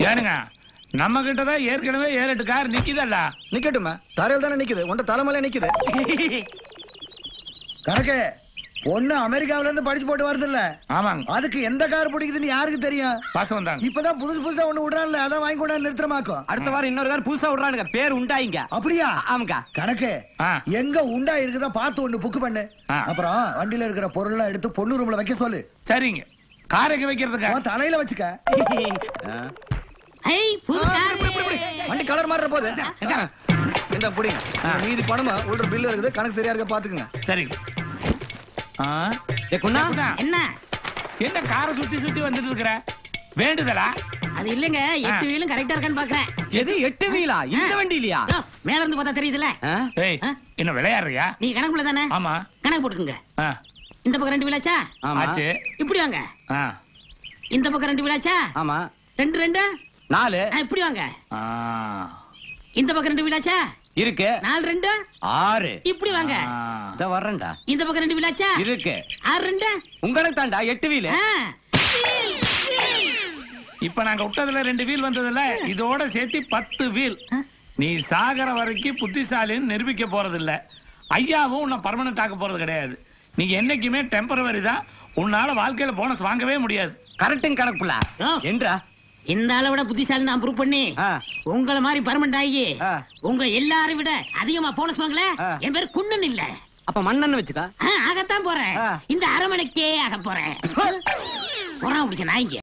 ஏனுங்க நம்ம கிட்ட தான் ஏற்கனவே ஏழு எட்டு கார் நிக்குதல்ல நிக்கட்டுமா தரையில் தானே நிக்குது உன்ட தலைமையில நிக்குது கணக்கு பொண்ணு அமெரிக்காவுல இருந்து படிச்சு போட்டு வருது இல்ல ஆமாங்க அதுக்கு எந்த கார் பிடிக்குதுன்னு யாருக்கு தெரியும் பாசம் வந்தாங்க இப்பதான் புதுசு புதுசா ஒண்ணு விடுறான்ல அதான் வாங்கி கொண்டாந்து நிறுத்தமாக்கும் அடுத்த வாரம் இன்னொரு கார் புதுசா விடுறானுங்க பேர் உண்டாயிங்க அப்படியா ஆமாக்கா கணக்கு ஆ. எங்க உண்டா இருக்குதா பார்த்து ஒண்ணு புக் பண்ணு ஆ. அப்புறம் வண்டியில இருக்கிற பொருள்லாம் எடுத்து பொண்ணு ரூம்ல வைக்க சொல்லு சரிங்க காரைக்கு வைக்கிறதுக்கா உன் தலையில வச்சுக்க ஐ புது காரு வண்டி கலர் மாறுற போது இந்த புடிங்க மீதி பணமா உள்ள பில்லு இருக்குது கணக்கு சரியா இருக்க பாத்துக்குங்க சரிங்க ஆ? ஏ குண்ணா குணா, என்ன என்ன காரை சுத்தி சுத்தி வந்துட்டு இருக்கிற வேண்டுதலா அது இல்லங்க எட்டு வீலும் கரெக்டா இருக்கான்னு பாக்குறேன் எது எட்டு வீலா இந்த வண்டி இல்லையா யோ, மேல இருந்து பார்த்தா தெரியுதுல ஆ? ஏய் ஆ? என்ன விளையாடுறியா நீ கணக்குள்ள தானே ஆமா கணக்கு போட்டுக்குங்க ஆ, இந்த பக்கம் ரெண்டு வீலாச்சா ஆமா ஆச்சு இப்படி வாங்க ஆ, இந்த பக்கம் ரெண்டு வீலாச்சா ஆமா ரெண்டு ரெண்டு நாலு ஆ, இப்படி வாங்க ஆ, இந்த பக்கம் ரெண்டு வீலாச்சா இருக்கு நாலு ரெண்டு ஆறு இப்படி வாங்க ஆ. இத வர்றேன்டா இந்த பக்கம் ரெண்டு வீலாச்சா இருக்கு ஆறு ரெண்டு உங்களுக்கு தாண்டா எட்டு வீலு ஆ. இப்ப நாங்க விட்டதுல ரெண்டு வீல் வந்ததுல இதோட சேர்த்து பத்து வீல் நீ சாகர வரைக்கும் புத்திசாலின்னு நிரூபிக்க போறது இல்ல ஐயாவும் உன்னை பர்மனன்ட் ஆக்க போறது கிடையாது நீ என்னைக்குமே டெம்பரவரி தான் உன்னால வாழ்க்கையில போனஸ் வாங்கவே முடியாது கரெக்டுங்க கணக்குல யோ. என்றா இந்த ஆளை விட புத்திசாலி நான் ப்ரூவ் பண்ணி ஆ. உங்கள மாதிரி பர்மனண்ட் ஆகி ஆ. உங்க எல்லாரும் விட அதிகமா போனஸ் வாங்கல ஆ. என் பேர் குன்னன் இல்ல அப்ப மண்ணன்னு வச்சுக்கா ஆ, ஆகத்தான் போறேன் ஆ. இந்த அரமனைக்கே ஆக போறேன் புறா பிடிச்ச நாய்ங்க